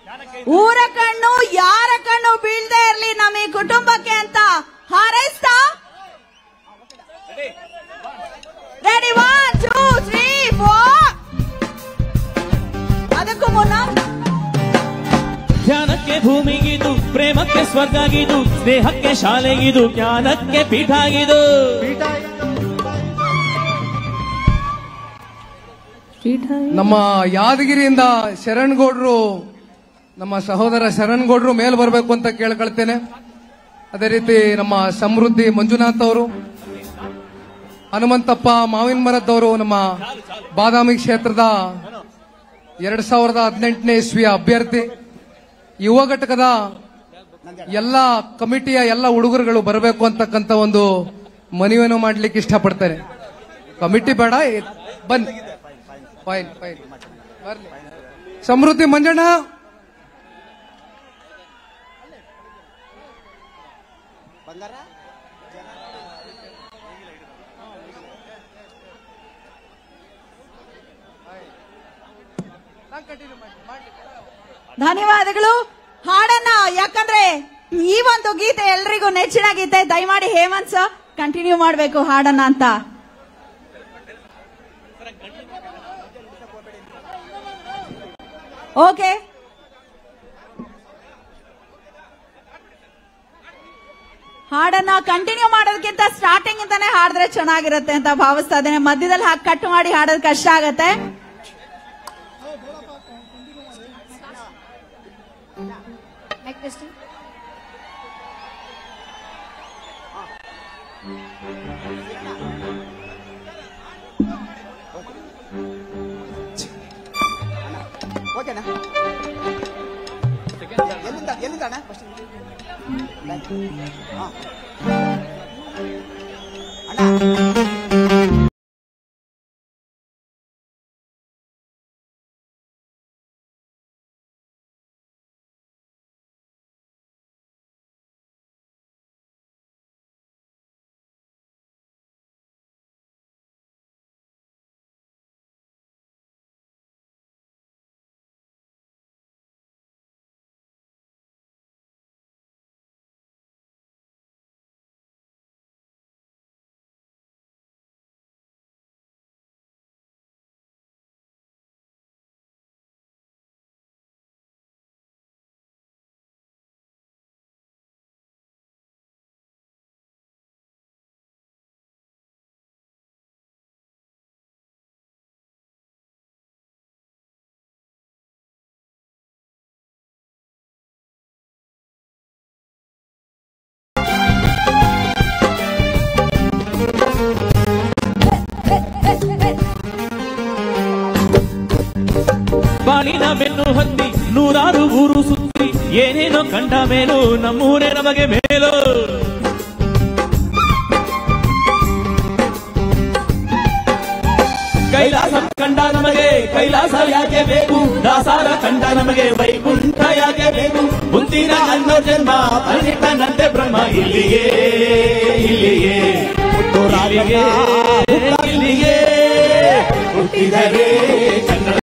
ಊರ ಕಣ್ಣು ಯಾರ ಕಣ್ಣು ಬೀಳ್ದೇ ಇರ್ಲಿ ನಮ್ಮ ಈ ಕುಟುಂಬಕ್ಕೆ ಅಂತ ಹಾರೈಸ್ತಾ ready one two three four ಅದಕ್ಕೂ ಮುನ್ನ ಧ್ಯಾನಕ್ಕೆ ಭೂಮಿಗಿದು ಪ್ರೇಮಕ್ಕೆ ಸ್ವರ್ಗಾಗಿದು ಸ್ನೇಹಕ್ಕೆ ಶಾಲೆಗಿದು ಜ್ಞಾನಕ್ಕೆ ಪೀಠಾಗಿದು ನಮ್ಮ ಯಾದಗಿರಿಯಿಂದ ಶರಣ್ ಗೌಡ್ರು ನಮ್ಮ ಸಹೋದರ ಶರಣ್ ಗೌಡ್ರು ಮೇಲ್ ಬರಬೇಕು ಅಂತ ಕೇಳ್ಕೊಳ್ತೇನೆ ಅದೇ ರೀತಿ ನಮ್ಮ ಸಮೃದ್ಧಿ ಮಂಜುನಾಥ್ ಅವರು ಹನುಮಂತಪ್ಪ ಮಾವಿನ ಮರದವರು ನಮ್ಮ ಬಾದಾಮಿ ಕ್ಷೇತ್ರದ ಎರಡ್ ಸಾವಿರದ ಹದಿನೆಂಟನೇ ಇಸ್ವಿಯ ಅಭ್ಯರ್ಥಿ ಯುವ ಘಟಕದ ಎಲ್ಲ ಕಮಿಟಿಯ ಎಲ್ಲ ಹುಡುಗರುಗಳು ಬರಬೇಕು ಅಂತಕ್ಕಂಥ ಒಂದು ಮನವಿಯನ್ನು ಮಾಡ್ಲಿಕ್ಕೆ ಇಷ್ಟಪಡ್ತಾರೆ ಕಮಿಟಿ ಬೇಡ ಎ- ಬನ್ನಿ ಫೈನ್ ಫೈನ್ ಬರ್ಲಿ ಸಮೃದ್ಧಿ ಮಂಜಣ್ಣ ಧನ್ಯವಾದಗಳು ಹಾಡನ್ನ ಯಾಕಂದ್ರೆ ಈ ಒಂದು ಗೀತೆ ಎಲ್ರಿಗೂ ನೆಚ್ಚಿನ ಗೀತೆ ದಯಮಾಡಿ ಹೇಮಂತ್ ಸರ್ ಕಂಟಿನ್ಯೂ ಮಾಡಬೇಕು ಹಾಡನ್ನ ಅಂತ ಓಕೆ ಹಾಡನ್ನ ಕಂಟಿನ್ಯೂ ಮಾಡೋದಕ್ಕಿಂತ ಸ್ಟಾರ್ಟಿಂಗ್ ಇಂತಾನೆ ಹಾಡಿದ್ರೆ ಚೆನ್ನಾಗಿರುತ್ತೆ ಅಂತ ಭಾವಿಸ್ತಾ ಇದ್ದೇನೆ ಮಧ್ಯದಲ್ಲಿ ಹಾಕಿ ಕಟ್ ಮಾಡಿ ಹಾಡೋದು ಕಷ್ಟ ಆಗತ್ತೆ ಓಕೆನಾ ಎಲ್ಲಿಂದ ಎಲ್ಲಿಂದ ಅಣ್ಣ ಫಸ್ಟ್ ಹಾ ಅಣ್ಣ ಬಾಳಿನ ಬೆನ್ನು ಹತ್ತಿ ನೂರಾರು ಊರು ಸುತ್ತಿ ಏನೇನೋ ಕಂಡ ಮೇಲು ನಮ್ಮೂರೇ ನಮಗೆ ಮೇಲು ಕೈಲಾಸ ಕಂಡ ನಮಗೆ ಕೈಲಾಸ ಯಾಕೆ ಬೇಕು ದಾಸಾರ ಕಂಡ ನಮಗೆ ವೈಕುಂಠ ಯಾಕೆ ಬೇಕು ಮುಂದಿನ ಅನ್ನೋ ಜನ್ಮ ಅನಿಟ್ಟನಂತೆ ಬ್ರಹ್ಮ ಇಲ್ಲಿಯೇ ಇಲ್ಲಿಯೇ ಹುಟ್ಟೋರಾಳಿಗೆ ಇಲ್ಲಿಯೇ ಹುಟ್ಟಿದರೆ ಕನ್ನಡ